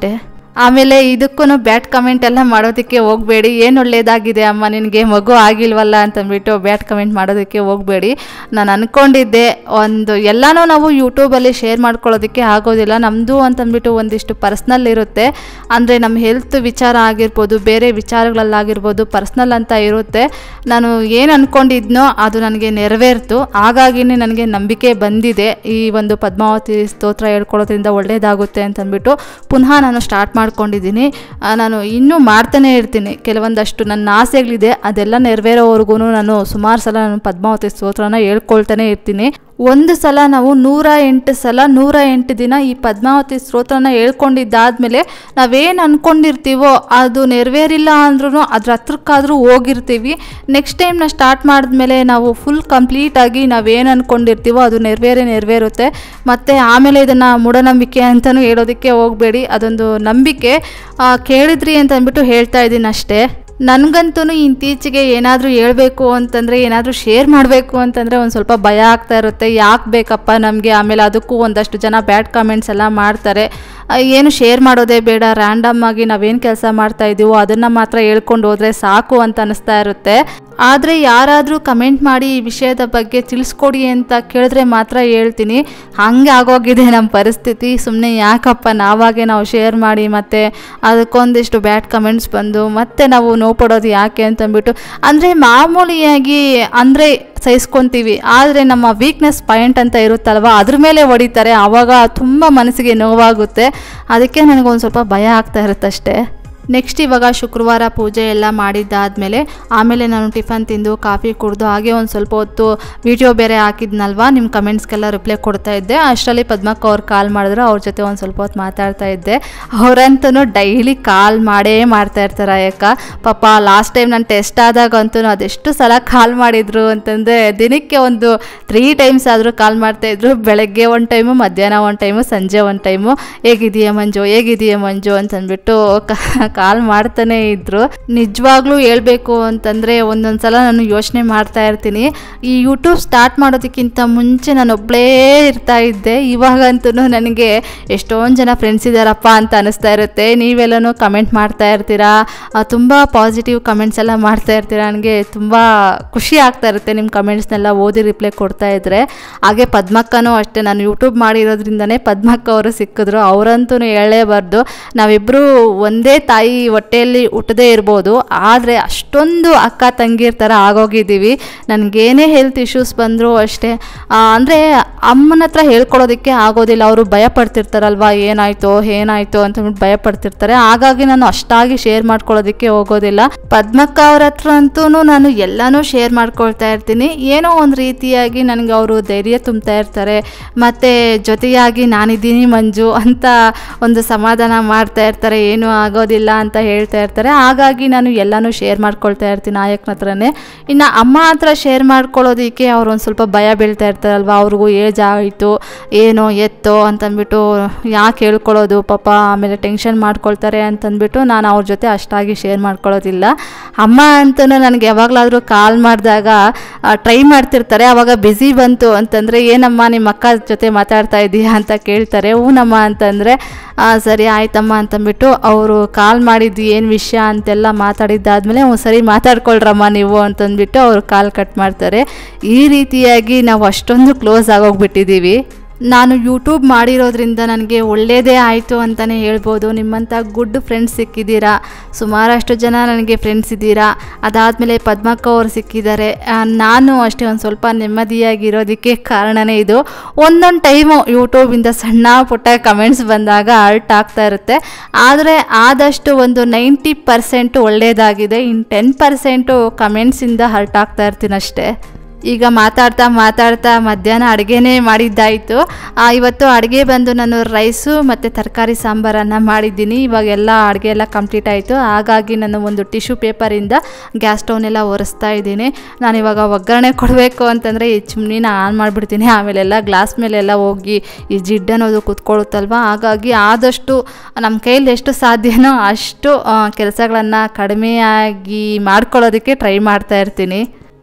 ಆಮೇಲೆ ಇದಕ್ಕೂ ಬ್ಯಾಡ್ ಕಮೆಂಟ್ ಎಲ್ಲ ಮಾಡೋದಕ್ಕೆ ಹೋಗಬೇಡಿ ಏನು ಒಳ್ಳೇದಾಗಿದೆ ಅಮ್ಮ ನಿನಗೆ ಮಗು ಆಗಿಲ್ವಲ್ಲ ಅಂತಂದ್ಬಿಟ್ಟು ಬ್ಯಾಡ್ ಕಮೆಂಟ್ ಮಾಡೋದಕ್ಕೆ ಹೋಗಬೇಡಿ ನಾನು ಅಂದ್ಕೊಂಡಿದ್ದೆ ಒಂದು ಎಲ್ಲನೂ ನಾವು ಯೂಟ್ಯೂಬಲ್ಲಿ ಶೇರ್ ಮಾಡ್ಕೊಳ್ಳೋದಕ್ಕೆ ಆಗೋದಿಲ್ಲ ನಮ್ಮದು ಅಂತಂದ್ಬಿಟ್ಟು ಒಂದಿಷ್ಟು ಪರ್ಸ್ನಲ್ ಇರುತ್ತೆ ಅಂದರೆ ನಮ್ಮ ಹೆಲ್ತ್ ವಿಚಾರ ಆಗಿರ್ಬೋದು ಬೇರೆ ವಿಚಾರಗಳಲ್ಲಾಗಿರ್ಬೋದು ಪರ್ಸ್ನಲ್ ಅಂತ ಇರುತ್ತೆ ನಾನು ಏನು ಅಂದ್ಕೊಂಡಿದ್ನೋ ಅದು ನನಗೆ ನೆರವೇರ್ತು ಹಾಗಾಗಿನೇ ನನಗೆ ನಂಬಿಕೆ ಬಂದಿದೆ ಈ ಒಂದು ಪದ್ಮಾವತಿ ಸ್ತೋತ್ರ ಹೇಳ್ಕೊಳ್ಳೋದ್ರಿಂದ ಒಳ್ಳೆಯದಾಗುತ್ತೆ ಅಂತಂದ್ಬಿಟ್ಟು ಪುನಃ ನಾನು ಸ್ಟಾರ್ಟ್ ಮಾಡ್ಕೊಂಡಿದ್ದೀನಿ ಆ, ನಾನು ಇನ್ನೂ ಮಾಡ್ತಾನೆ ಇರ್ತೀನಿ ಕೆಲವೊಂದಷ್ಟು ನನ್ನ ಆಸೆಗಳಿದೆ ಅದೆಲ್ಲ ನೆರವೇರೋವರೆಗೂ ನಾನು ಸುಮಾರು ಸಲ ನಾನು ಪದ್ಮಾವತಿ ಸ್ತೋತ್ರನ ಹೇಳ್ಕೊಳ್ತಾನೆ ಇರ್ತೀನಿ ಒಂದು ಸಲ ನಾವು ನೂರ ಎಂಟು ಸಲ ನೂರ ಎಂಟು ದಿನ ಈ ಪದ್ಮಾವತಿ ಸ್ತೋತ್ರನ ಹೇಳ್ಕೊಂಡಿದ್ದಾದ್ಮೇಲೆ ನಾವೇನು ಅಂದ್ಕೊಂಡಿರ್ತೀವೋ ಅದು ನೆರವೇರಿಲ್ಲ ಅಂದ್ರೂ ಅದ್ರ ಹತ್ರಕ್ಕಾದ್ರೂ ಹೋಗಿರ್ತೀವಿ ನೆಕ್ಸ್ಟ್ ಟೈಮ್ ನಾವು ಸ್ಟಾರ್ಟ್ ಮಾಡಿದ್ಮೇಲೆ ನಾವು ಫುಲ್ ಕಂಪ್ಲೀಟಾಗಿ ನಾವೇನು ಅಂದ್ಕೊಂಡಿರ್ತೀವೋ ಅದು ನೆರವೇರೇ ನೆರವೇರುತ್ತೆ ಮತ್ತು ಆಮೇಲೆ ಇದನ್ನು ಮೂಢನಂಬಿಕೆ ಅಂತಲೂ ಹೇಳೋದಕ್ಕೆ ಹೋಗಬೇಡಿ ಅದೊಂದು ನಂಬಿಕೆ ಆ, ಕೇಳಿದ್ರಿ ಅಂತ ಅಂದ್ಬಿಟ್ಟು ಹೇಳ್ತಾ ಇದ್ದೀನಿ ಅಷ್ಟೇ ನನಗಂತೂ ಇತ್ತೀಚೆಗೆ ಏನಾದರೂ ಹೇಳಬೇಕು ಅಂತಂದರೆ ಏನಾದರೂ ಶೇರ್ ಮಾಡಬೇಕು ಅಂತಂದರೆ ಒಂದು ಸ್ವಲ್ಪ ಭಯ ಆಗ್ತಾ ಇರುತ್ತೆ ಯಾಕೆ ಬೇಕಪ್ಪ ನಮಗೆ ಆಮೇಲೆ ಅದಕ್ಕೂ ಒಂದಷ್ಟು ಜನ ಬ್ಯಾಡ್ ಕಾಮೆಂಟ್ಸ್ ಎಲ್ಲ ಮಾಡ್ತಾರೆ ಆ, ಏನು ಶೇರ್ ಮಾಡೋದೇ ಬೇಡ ರ್ಯಾಂಡಮ್ ಆಗಿ ನಾವೇನು ಕೆಲಸ ಮಾಡ್ತಾ ಇದ್ದೀವೋ ಅದನ್ನು ಮಾತ್ರ ಹೇಳ್ಕೊಂಡು ಹೋದರೆ ಸಾಕು ಅಂತ ಅನಿಸ್ತಾ ಇರುತ್ತೆ ಆದರೆ ಯಾರಾದರೂ ಕಮೆಂಟ್ ಮಾಡಿ ಈ ವಿಷಯದ ಬಗ್ಗೆ ತಿಳಿಸ್ಕೊಡಿ ಅಂತ ಕೇಳಿದ್ರೆ ಮಾತ್ರ ಹೇಳ್ತೀನಿ ಹಂಗೆ ಆಗೋಗಿದೆ ನಮ್ಮ ಪರಿಸ್ಥಿತಿ ಸುಮ್ಮನೆ ಯಾಕಪ್ಪ ನಾವಾಗೆ ನಾವು ಶೇರ್ ಮಾಡಿ ಮತ್ತು ಅದಕ್ಕೊಂದಿಷ್ಟು ಬ್ಯಾಡ್ ಕಮೆಂಟ್ಸ್ ಬಂದು ಮತ್ತೆ ನಾವು ನೋವು ಪಡೋದು ಯಾಕೆ ಅಂತಂದ್ಬಿಟ್ಟು ಅಂದರೆ ಮಾಮೂಲಿಯಾಗಿ ಅಂದರೆ ಸಹಿಸ್ಕೊತೀವಿ ಆದರೆ ನಮ್ಮ ವೀಕ್ನೆಸ್ ಪಾಯಿಂಟ್ ಅಂತ ಇರುತ್ತಲ್ವ ಅದ್ರ ಮೇಲೆ ಹೊಡಿತಾರೆ ಆವಾಗ ತುಂಬ ಮನಸ್ಸಿಗೆ ನೋವಾಗುತ್ತೆ ಅದಕ್ಕೆ ನನಗೊಂದು ಸ್ವಲ್ಪ ಭಯ ಆಗ್ತಾ ಇರುತ್ತಷ್ಟೇ ನೆಕ್ಸ್ಟ್ ಇವಾಗ ಶುಕ್ರವಾರ ಪೂಜೆ ಎಲ್ಲ ಮಾಡಿದ್ದಾದಮೇಲೆ ಆಮೇಲೆ ನಾನು ಟಿಫನ್ ತಿಂದು ಕಾಫಿ ಕುಡಿದು ಹಾಗೆ ಒಂದು ಸ್ವಲ್ಪ ಹೊತ್ತು ವಿಡಿಯೋ ಬೇರೆ ಹಾಕಿದ್ನಲ್ವಾ ನಿಮ್ಮ ಕಮೆಂಟ್ಸ್ಗೆಲ್ಲ ರಿಪ್ಲೈ ಕೊಡ್ತಾ ಇದ್ದೆ ಅಷ್ಟರಲ್ಲಿ ಪದ್ಮಕ್ಕ ಅವ್ರು ಕಾಲ್ ಮಾಡಿದ್ರು ಅವ್ರ ಜೊತೆ ಒಂದು ಸ್ವಲ್ಪ ಹೊತ್ತು ಮಾತಾಡ್ತಾ ಇದ್ದೆ ಅವರಂತೂ ಡೈಲಿ ಕಾಲ್ ಮಾಡೇ ಮಾಡ್ತಾ ಇರ್ತಾರೆ ಅಯ್ಯಕ್ಕ ಪಾಪ ಲಾಸ್ಟ್ ಟೈಮ್ ನಾನು ಟೆಸ್ಟ್ ಆದಾಗಂತೂ ಅದೆಷ್ಟು ಸಲ ಕಾಲ್ ಮಾಡಿದ್ರು ಅಂತಂದರೆ ದಿನಕ್ಕೆ ಒಂದು ತ್ರೀ ಟೈಮ್ಸ್ ಆದರೂ ಕಾಲ್ ಮಾಡ್ತಾಯಿದ್ರು ಬೆಳಗ್ಗೆ ಒಂದು ಟೈಮು ಮಧ್ಯಾಹ್ನ ಒಂದು ಟೈಮು ಸಂಜೆ ಒಂದು ಟೈಮು ಹೇಗಿದೆಯಾ ಮಂಜು ಹೇಗಿದೆಯಾ ಮಂಜು ಅಂತಂದ್ಬಿಟ್ಟು ಕಾಲ್ ಮಾಡ್ತಾನೆ ಇದ್ರು ನಿಜವಾಗ್ಲೂ ಹೇಳ್ಬೇಕು ಅಂತಂದರೆ ಒಂದೊಂದು ಸಲ ನಾನು ಯೋಚನೆ ಮಾಡ್ತಾ ಇರ್ತೀನಿ ಈ ಯೂಟ್ಯೂಬ್ ಸ್ಟಾರ್ಟ್ ಮಾಡೋದಕ್ಕಿಂತ ಮುಂಚೆ ನಾನು ಒಬ್ಬಳೇ ಇರ್ತಾ ಇದ್ದೆ ಇವಾಗಂತೂ ನನಗೆ ಎಷ್ಟೊಂದು ಜನ ಫ್ರೆಂಡ್ಸ್ ಇದ್ದಾರಪ್ಪ ಅಂತ ಅನಿಸ್ತಾ ಇರುತ್ತೆ ನೀವೆಲ್ಲನೂ ಕಮೆಂಟ್ ಮಾಡ್ತಾ ಇರ್ತೀರಾ ತುಂಬ ಪಾಸಿಟಿವ್ ಕಮೆಂಟ್ಸ್ ಎಲ್ಲ ಮಾಡ್ತಾ ಇರ್ತೀರಾ ನನಗೆ ತುಂಬ ಖುಷಿ ಆಗ್ತಾ ಇರುತ್ತೆ ನಿಮ್ಮ ಕಮೆಂಟ್ಸ್ನೆಲ್ಲ ಓದಿ ರಿಪ್ಲೈ ಕೊಡ್ತಾ ಇದ್ರೆ ಹಾಗೆ ಪದ್ಮಕ್ಕನೂ ಅಷ್ಟೇ ನಾನು ಯೂಟ್ಯೂಬ್ ಮಾಡಿರೋದ್ರಿಂದನೇ ಪದ್ಮಕ್ಕ ಅವರು ಸಿಕ್ಕಿದ್ರು ಅವರಂತೂ ಹೇಳಲೇಬಾರ್ದು ನಾವಿಬ್ಬರು ಒಂದೇ ತಾಯಿ ಹೊಟ್ಟೆಯಲ್ಲಿ ಹುಟ್ಟದೇ ಇರ್ಬೋದು ಆದರೆ ಅಷ್ಟೊಂದು ಅಕ್ಕ ತಂಗಿರ್ ಥರ ಆಗೋಗಿದ್ದೀವಿ ನನಗೇನೇ ಹೆಲ್ತ್ ಇಶ್ಯೂಸ್ ಬಂದರೂ ಅಷ್ಟೇ ಅಂದರೆ ಅಮ್ಮನ ಹತ್ರ ಹೇಳ್ಕೊಳ್ಳೋದಕ್ಕೆ ಆಗೋದಿಲ್ಲ ಅವರು ಭಯ ಪಡ್ತಿರ್ತಾರಲ್ವ ಏನಾಯ್ತೋ ಏನಾಯ್ತೋ ಅಂತಂದ್ಬಿಟ್ಟು ಭಯ ಪಡ್ತಿರ್ತಾರೆ ಹಾಗಾಗಿ ನಾನು ಅಷ್ಟಾಗಿ ಶೇರ್ ಮಾಡ್ಕೊಳ್ಳೋದಕ್ಕೆ ಹೋಗೋದಿಲ್ಲ ಪದ್ಮಕ್ಕ ಅವ್ರ ಹತ್ರ ಅಂತೂ ನಾನು ಎಲ್ಲನೂ ಶೇರ್ ಮಾಡ್ಕೊಳ್ತಾ ಇರ್ತೀನಿ ಏನೋ ಒಂದು ರೀತಿಯಾಗಿ ನನಗೆ ಅವರು ಧೈರ್ಯ ತುಂಬ್ತಾ ಇರ್ತಾರೆ ಮತ್ತು ಜೊತೆಯಾಗಿ ನಾನಿದ್ದೀನಿ ಮಂಜು ಅಂತ ಒಂದು ಸಮಾಧಾನ ಮಾಡ್ತಾ ಇರ್ತಾರೆ ಏನೂ ಆಗೋದಿಲ್ಲ ಅಂತ ಹೇಳ್ತಾ ಇರ್ತಾರೆ ಹಾಗಾಗಿ ನಾನು ಎಲ್ಲನೂ ಶೇರ್ ಮಾಡ್ಕೊಳ್ತಾ ಇರ್ತೀನಿ ನಾಯಕನ ಹತ್ರನೇ ಇನ್ನು ಅಮ್ಮ ಹತ್ರ ಶೇರ್ ಮಾಡ್ಕೊಳ್ಳೋದಕ್ಕೆ ಅವ್ರು ಒಂದು ಸ್ವಲ್ಪ ಭಯ ಬೀಳ್ತಾ ಇರ್ತಾರಲ್ವ ಅವ್ರಿಗೂ ಏಜ್ ಆಯಿತು ಏನೋ ಎತ್ತೋ ಅಂತಂದ್ಬಿಟ್ಟು ಯಾಕೆ ಹೇಳ್ಕೊಳ್ಳೋದು ಪಾಪ ಆಮೇಲೆ ಟೆನ್ಷನ್ ಮಾಡ್ಕೊಳ್ತಾರೆ ಅಂತಂದ್ಬಿಟ್ಟು ನಾನು ಅವ್ರ ಜೊತೆ ಅಷ್ಟಾಗಿ ಶೇರ್ ಮಾಡ್ಕೊಳ್ಳೋದಿಲ್ಲ ಅಮ್ಮ ಅಂತೂ ನನಗೆ ಯಾವಾಗಲಾದರೂ ಕಾಲ್ ಮಾಡಿದಾಗ ಟ್ರೈ ಮಾಡ್ತಿರ್ತಾರೆ ಆವಾಗ ಬ್ಯುಸಿ ಬಂತು ಅಂತಂದರೆ ಏನಮ್ಮ ನಿಮ್ಮ ಅಕ್ಕ ಜೊತೆ ಮಾತಾಡ್ತಾ ಇದ್ದೀಯಾ ಅಂತ ಕೇಳ್ತಾರೆ ಹೂನಮ್ಮ ಅಂತಂದರೆ "ಆ, ಸರಿ ಆಯ್ತಮ್ಮ ಅಂತಂದ್ಬಿಟ್ಟು ಅವರು ಕಾಲ್ ಮಾಡಿದ್ದು ಏನು ವಿಷಯ ಅಂತೆಲ್ಲ ಮಾತಾಡಿದ್ದಾದಮೇಲೆ ಹ್ಞೂ ಸರಿ ಮಾತಾಡ್ಕೊಳ್ರಮ್ಮ ನೀವು ಅಂತಂದ್ಬಿಟ್ಟು ಅವರು ಕಾಲ್ ಕಟ್ ಮಾಡ್ತಾರೆ ಈ ರೀತಿಯಾಗಿ ನಾವು ಅಷ್ಟೊಂದು ಕ್ಲೋಸ್ ಆಗೋಗ್ಬಿಟ್ಟಿದ್ದೀವಿ ನಾನು ಯೂಟ್ಯೂಬ್ ಮಾಡಿರೋದ್ರಿಂದ ನನಗೆ ಒಳ್ಳೆಯದೇ ಆಯಿತು ಅಂತಲೇ ಹೇಳ್ಬೋದು ನಿಮ್ಮಂಥ ಗುಡ್ ಫ್ರೆಂಡ್ಸ್ ಸಿಕ್ಕಿದ್ದೀರಾ ಸುಮಾರಷ್ಟು ಜನ ನನಗೆ ಫ್ರೆಂಡ್ಸ್ ಇದ್ದೀರಾ ಅದಾದಮೇಲೆ ಪದ್ಮಕ್ಕ ಅವರು ಸಿಕ್ಕಿದ್ದಾರೆ ಆ, ನಾನು ಅಷ್ಟೇ ಒಂದು ಸ್ವಲ್ಪ ನೆಮ್ಮದಿಯಾಗಿರೋದಕ್ಕೆ ಕಾರಣನೇ ಇದು ಒಂದೊಂದು ಟೈಮು ಯೂಟ್ಯೂಬಿಂದ ಸಣ್ಣ ಪುಟ್ಟ ಕಮೆಂಟ್ಸ್ ಬಂದಾಗ ಹರ್ಟ್ ಆಗ್ತಾ ಇರುತ್ತೆ ಆದರೆ ಆದಷ್ಟು ಒಂದು ನೈಂಟಿ ಪರ್ಸೆಂಟು ಒಳ್ಳೆಯದಾಗಿದೆ ಇನ್ನು ಟೆನ್ ಪರ್ಸೆಂಟು ಕಮೆಂಟ್ಸಿಂದ ಹರ್ಟ್ ಆಗ್ತಾ ಇರ್ತೀನಿ ಅಷ್ಟೇ ಈಗ ಮಾತಾಡ್ತಾ ಮಾತಾಡ್ತಾ ಮಧ್ಯಾಹ್ನ ಅಡುಗೆನೇ ಮಾಡಿದ್ದಾಯಿತು ಆ, ಇವತ್ತು ಅಡುಗೆ ಬಂದು ನಾನು ರೈಸು ಮತ್ತು ತರಕಾರಿ ಸಾಂಬಾರನ್ನು ಮಾಡಿದ್ದೀನಿ ಇವಾಗೆಲ್ಲ ಅಡುಗೆ ಎಲ್ಲ ಕಂಪ್ಲೀಟ್ ಆಯಿತು ಹಾಗಾಗಿ ನಾನು ಒಂದು ಟಿಶ್ಯೂ ಪೇಪರಿಂದ ಗ್ಯಾಸ್ ಸ್ಟವ್ನೆಲ್ಲ ಒರೆಸ್ತಾ ಇದ್ದೀನಿ ನಾನು ಇವಾಗ ಒಗ್ಗರಣೆ ಕೊಡಬೇಕು ಅಂತಂದರೆ ಈ ಚಿಮ್ನಿನ ಆನ್ ಮಾಡಿಬಿಡ್ತೀನಿ ಆಮೇಲೆಲ್ಲ ಗ್ಲಾಸ್ ಮೇಲೆಲ್ಲ ಹೋಗಿ ಈ ಜಿಡ್ ಅನ್ನೋದು ಕೂತ್ಕೊಳ್ಳುತ್ತಲ್ವ ಹಾಗಾಗಿ ಆದಷ್ಟು ನಮ್ಮ ಕೈಯಲ್ಲಿ ಎಷ್ಟು ಸಾಧ್ಯನೋ ಅಷ್ಟು ಕೆಲಸಗಳನ್ನು ಕಡಿಮೆಯಾಗಿ ಮಾಡ್ಕೊಳ್ಳೋದಕ್ಕೆ ಟ್ರೈ ಮಾಡ್ತಾ ಇರ್ತೀನಿ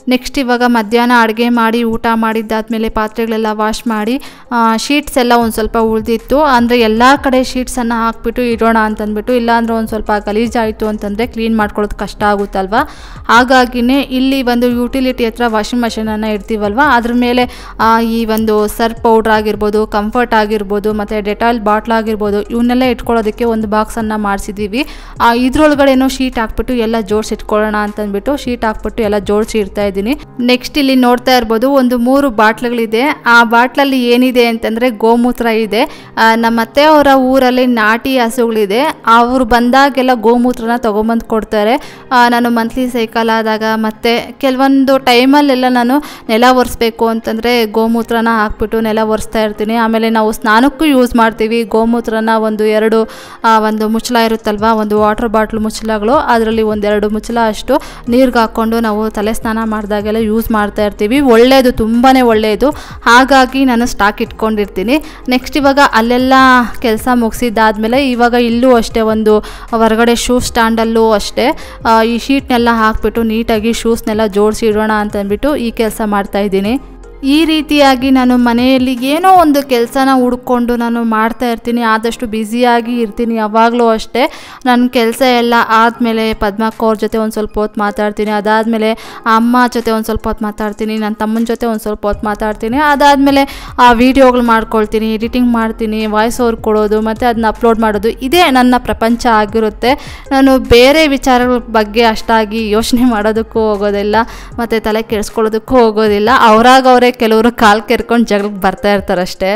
ನೆಕ್ಸ್ಟ್ ಇವಾಗ ಮಧ್ಯಾಹ್ನ ಅಡುಗೆ ಮಾಡಿ ಊಟ ಮಾಡಿದ್ದಾದಮೇಲೆ ಪಾತ್ರೆಗಳೆಲ್ಲ ವಾಶ್ ಮಾಡಿ ಶೀಟ್ಸ್ ಎಲ್ಲ ಒಂದು ಸ್ವಲ್ಪ ಉಳಿದಿತ್ತು ಅಂದರೆ ಎಲ್ಲ ಕಡೆ ಶೀಟ್ಸನ್ನು ಹಾಕ್ಬಿಟ್ಟು ಇಡೋಣ ಅಂತಂದ್ಬಿಟ್ಟು ಇಲ್ಲಾಂದ್ರೆ ಒಂದು ಸ್ವಲ್ಪ ಗಲೀಜಾಯಿತು ಅಂತಂದರೆ ಕ್ಲೀನ್ ಮಾಡ್ಕೊಳ್ಳೋದು ಕಷ್ಟ ಆಗುತ್ತಲ್ವ ಹಾಗಾಗಿನೇ ಇಲ್ಲಿ ಒಂದು ಯುಟಿಲಿಟಿ ಹತ್ರ ವಾಷಿಂಗ್ ಮಷೀನನ್ನು ಇಡ್ತೀವಲ್ವ ಅದ್ರ ಮೇಲೆ ಆ, ಈ ಒಂದು ಸರ್ಫ್ ಪೌಡ್ರ್ ಆಗಿರ್ಬೋದು ಕಂಫರ್ಟ್ ಆಗಿರ್ಬೋದು ಮತ್ತು ಡೆಟಾಲ್ ಬಾಟ್ಲ್ ಆಗಿರ್ಬೋದು ಇವನ್ನೆಲ್ಲ ಇಟ್ಕೊಳ್ಳೋದಕ್ಕೆ ಒಂದು ಬಾಕ್ಸನ್ನು ಮಾಡಿಸಿದ್ದೀವಿ ಇದ್ರೊಳಗಡೆನೂ ಶೀಟ್ ಹಾಕ್ಬಿಟ್ಟು ಎಲ್ಲ ಜೋಡಿಸಿ ಇಟ್ಕೊಳ್ಳೋಣ ಅಂತಂದ್ಬಿಟ್ಟು ಶೀಟ್ ಹಾಕ್ಬಿಟ್ಟು ಎಲ್ಲ ಜೋಡಿಸಿ ಇಡ್ತಾ ಇದ್ದೀನಿ ನೆಕ್ಸ್ಟ್ ಇಲ್ಲಿ ನೋಡ್ತಾ ಇರ್ಬೋದು ಒಂದು ಮೂರು ಬಾಟ್ಲ್ಗಳಿದೆ ಆ ಬಾಟ್ಲಲ್ಲಿ ಏನಿದೆ ಅಂತಂದರೆ ಗೋಮೂತ್ರ ಇದೆ ಆ, ನಮ್ಮ ಅತ್ತೆಯವರ ಊರಲ್ಲಿ ನಾಟಿ ಹಸುಗಳಿದೆ ಅವರು ಬಂದಾಗೆಲ್ಲ ಗೋಮೂತ್ರನ ತೊಗೊಂಬಂದು ಕೊಡ್ತಾರೆ ಆ, ನಾನು ಮಂತ್ಲಿ ಸೈಕಲ್ ಆದಾಗ ಮತ್ತು ಕೆಲವೊಂದು ಟೈಮಲ್ಲೆಲ್ಲ ನಾನು ನೆಲ ಒರೆಸ್ಬೇಕು ಅಂತಂದರೆ ಗೋಮೂತ್ರನ ಹಾಕ್ಬಿಟ್ಟು ನೆಲ ಒರೆಸ್ತಾ ಇರ್ತೀನಿ ಆಮೇಲೆ ನಾವು ಸ್ನಾನಕ್ಕೂ ಯೂಸ್ ಮಾಡ್ತೀವಿ ಗೋಮೂತ್ರನ ಒಂದು ಎರಡು ಆ, ಒಂದು ಮುಚ್ಚಳ ಇರುತ್ತಲ್ವ ಒಂದು ವಾಟರ್ ಬಾಟ್ಲ್ ಮುಚ್ಚಳಗಳು ಅದರಲ್ಲಿ ಒಂದೆರಡು ಮುಚ್ಚಳ ಅಷ್ಟು ನೀರಿಗೆ ಹಾಕ್ಕೊಂಡು ನಾವು ತಲೆ ಸ್ನಾನ ಮಾಡಿದಾಗೆಲ್ಲ ಯೂಸ್ ಮಾಡ್ತಾ ಇರ್ತೀವಿ ಒಳ್ಳೆಯದು ತುಂಬಾ ಒಳ್ಳೆಯದು ಹಾಗಾಗಿ ನಾನು ಸ್ಟಾಕ್ ಇಟ್ಕೊಂಡಿರ್ತೀನಿ ನೆಕ್ಸ್ಟ್ ಇವಾಗ ಅಲ್ಲೆಲ್ಲ ಕೆಲಸ ಮುಗಿಸಿದ್ದಾದ್ಮೇಲೆ ಇವಾಗ ಇಲ್ಲೂ ಅಷ್ಟೇ ಒಂದು ಹೊರಗಡೆ ಶೂ ಸ್ಟ್ಯಾಂಡಲ್ಲೂ ಅಷ್ಟೇ ಆ, ಈ ಶೀಟ್ನೆಲ್ಲ ಹಾಕ್ಬಿಟ್ಟು ನೀಟಾಗಿ ಶೂಸ್ನೆಲ್ಲ ಜೋಡಿಸಿ ಇಡೋಣ ಅಂತಂದ್ಬಿಟ್ಟು ಈ ಕೆಲಸ ಮಾಡ್ತಾ ಇದ್ದೀನಿ ಈ ರೀತಿಯಾಗಿ ನಾನು ಮನೆಯಲ್ಲಿ ಏನೋ ಒಂದು ಕೆಲಸನ ಹುಡ್ಕೊಂಡು ನಾನು ಮಾಡ್ತಾ ಇರ್ತೀನಿ ಆದಷ್ಟು ಬ್ಯುಸಿಯಾಗಿ ಇರ್ತೀನಿ ಯಾವಾಗಲೂ ಅಷ್ಟೇ ನನ್ನ ಕೆಲಸ ಎಲ್ಲ ಆದಮೇಲೆ ಪದ್ಮಕ್ಕ ಅವ್ರ ಜೊತೆ ಒಂದು ಸ್ವಲ್ಪ ಹೊತ್ತು ಮಾತಾಡ್ತೀನಿ ಅದಾದಮೇಲೆ ಅಮ್ಮ ಜೊತೆ ಒಂದು ಸ್ವಲ್ಪ ಹೊತ್ತು ಮಾತಾಡ್ತೀನಿ ನನ್ನ ತಮ್ಮನ ಜೊತೆ ಒಂದು ಸ್ವಲ್ಪ ಹೊತ್ತು ಮಾತಾಡ್ತೀನಿ ಅದಾದಮೇಲೆ ಆ ವಿಡಿಯೋಗಳು ಮಾಡ್ಕೊಳ್ತೀನಿ ಎಡಿಟಿಂಗ್ ಮಾಡ್ತೀನಿ ವಾಯ್ಸ್ ಓವರ್ ಕೊಡೋದು ಮತ್ತು ಅದನ್ನ ಅಪ್ಲೋಡ್ ಮಾಡೋದು ಇದೇ ನನ್ನ ಪ್ರಪಂಚ ಆಗಿರುತ್ತೆ ನಾನು ಬೇರೆ ವಿಚಾರಗಳ ಬಗ್ಗೆ ಅಷ್ಟಾಗಿ ಯೋಚನೆ ಮಾಡೋದಕ್ಕೂ ಹೋಗೋದಿಲ್ಲ ಮತ್ತು ತಲೆ ಕೆಡಿಸ್ಕೊಳ್ಳೋದಕ್ಕೂ ಹೋಗೋದಿಲ್ಲ ಅವರಾಗ ಅವರೇ ಕೆಲವರು ಕಾಲು ಕೆರ್ಕೊಂಡು ಜಗಳಕ್ಕೆ ಬರ್ತಾ ಇರ್ತಾರಷ್ಟೇ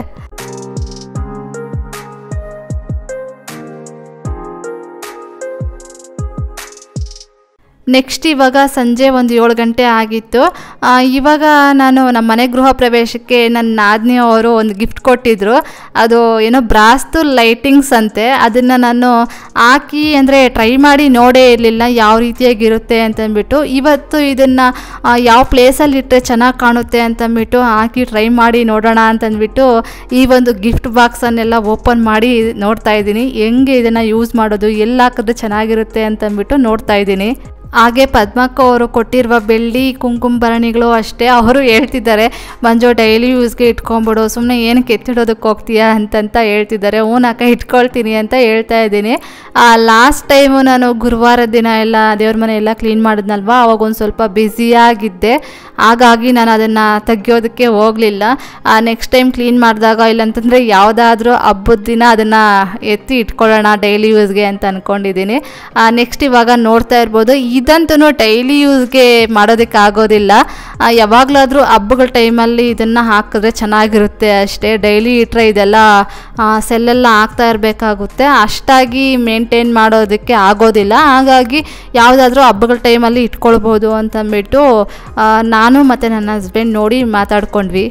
ನೆಕ್ಸ್ಟ್ ಇವಾಗ ಸಂಜೆ ಒಂದು ಏಳು ಗಂಟೆ ಆಗಿತ್ತು ಆ, ಇವಾಗ ನಾನು ನಮ್ಮ ಮನೆ ಗೃಹ ಪ್ರವೇಶಕ್ಕೆ ನನ್ನ ನಾದಿನಿ ಅವರು ಒಂದು ಗಿಫ್ಟ್ ಕೊಟ್ಟಿದ್ರು ಅದು ಏನೋ ಬ್ರಾಸ್ತು ಲೈಟಿಂಗ್ಸ್ ಅಂತೆ ಅದನ್ನು ನಾನು ಹಾಕಿ ಅಂದರೆ ಟ್ರೈ ಮಾಡಿ ನೋಡೇ ಇರಲಿಲ್ಲ ಯಾವ ರೀತಿಯಾಗಿರುತ್ತೆ ಅಂತಂದ್ಬಿಟ್ಟು ಇವತ್ತು ಇದನ್ನು ಯಾವ ಪ್ಲೇಸಲ್ಲಿ ಇಟ್ಟರೆ ಚೆನ್ನಾಗಿ ಕಾಣುತ್ತೆ ಅಂತಂದ್ಬಿಟ್ಟು ಹಾಕಿ ಟ್ರೈ ಮಾಡಿ ನೋಡೋಣ ಅಂತಂದ್ಬಿಟ್ಟು ಈ ಒಂದು ಗಿಫ್ಟ್ ಬಾಕ್ಸನ್ನೆಲ್ಲ ಓಪನ್ ಮಾಡಿ ನೋಡ್ತಾ ಇದ್ದೀನಿ ಹೆಂಗೆ ಇದನ್ನು ಯೂಸ್ ಮಾಡೋದು ಎಲ್ಲಿ ಹಾಕಿದ್ರೆ ಚೆನ್ನಾಗಿರುತ್ತೆ ಅಂತಂದ್ಬಿಟ್ಟು ನೋಡ್ತಾ ಇದ್ದೀನಿ ಹಾಗೆ ಪದ್ಮಕ್ಕ ಅವರು ಕೊಟ್ಟಿರುವ ಬೆಳ್ಳಿ ಕುಂಕುಮ ಭರಣಿಗಳು ಅಷ್ಟೇ ಅವರು ಹೇಳ್ತಿದ್ದಾರೆ ಮಂಜು ಡೈಲಿ ಯೂಸ್ಗೆ ಇಟ್ಕೊಂಬಿಡು ಸುಮ್ಮನೆ ಏನಕ್ಕೆ ಎತ್ತಿಡೋದಕ್ಕೆ ಹೋಗ್ತೀಯಾ ಅಂತಂತ ಹೇಳ್ತಿದ್ದಾರೆ ಹ್ಞೂನಕ್ಕ ಇಟ್ಕೊಳ್ತೀನಿ ಅಂತ ಹೇಳ್ತಾ ಇದ್ದೀನಿ ಲಾಸ್ಟ್ ಟೈಮು ನಾನು ಗುರುವಾರ ದಿನ ಎಲ್ಲ ದೇವ್ರ ಮನೆ ಎಲ್ಲ ಕ್ಲೀನ್ ಮಾಡಿದ್ನಲ್ವ ಅವಾಗ ಒಂದು ಸ್ವಲ್ಪ ಬ್ಯುಸಿಯಾಗಿದ್ದೆ ಹಾಗಾಗಿ ನಾನು ಅದನ್ನು ತೆಗಿಯೋದಕ್ಕೆ ಹೋಗಲಿಲ್ಲ ನೆಕ್ಸ್ಟ್ ಟೈಮ್ ಕ್ಲೀನ್ ಮಾಡಿದಾಗ ಇಲ್ಲಂತಂದರೆ ಯಾವುದಾದ್ರೂ ಹಬ್ಬದ ದಿನ ಅದನ್ನು ಎತ್ತಿ ಇಟ್ಕೊಳ್ಳೋಣ ಡೈಲಿ ಯೂಸ್ಗೆ ಅಂತ ಅಂದ್ಕೊಂಡಿದ್ದೀನಿ ನೆಕ್ಸ್ಟ್ ಇವಾಗ ನೋಡ್ತಾ ಇರ್ಬೋದು ಇದಂತೂ ಡೈಲಿ ಯೂಸ್ಗೆ ಮಾಡೋದಕ್ಕೆ ಆಗೋದಿಲ್ಲ ಆ, ಯಾವಾಗಲಾದ್ರೂ ಹಬ್ಬಗಳ ಟೈಮಲ್ಲಿ ಇದನ್ನು ಹಾಕಿದ್ರೆ ಚೆನ್ನಾಗಿರುತ್ತೆ ಅಷ್ಟೇ ಡೈಲಿ ಇಟ್ಟರೆ ಇದೆಲ್ಲ ಆ, ಸೆಲ್ಲೆಲ್ಲ ಹಾಕ್ತಾ ಇರಬೇಕಾಗುತ್ತೆ ಅಷ್ಟಾಗಿ ಮೇಂಟೈನ್ ಮಾಡೋದಕ್ಕೆ ಆಗೋದಿಲ್ಲ ಹಾಗಾಗಿ ಯಾವುದಾದ್ರೂ ಹಬ್ಬಗಳ ಟೈಮಲ್ಲಿ ಇಟ್ಕೊಳ್ಬೋದು ಅಂತಂದ್ಬಿಟ್ಟು ಆ, ನಾನು ಮತ್ತು ನನ್ನ ಹಸ್ಬೆಂಡ್ ನೋಡಿ ಮಾತಾಡ್ಕೊಂಡ್ವಿ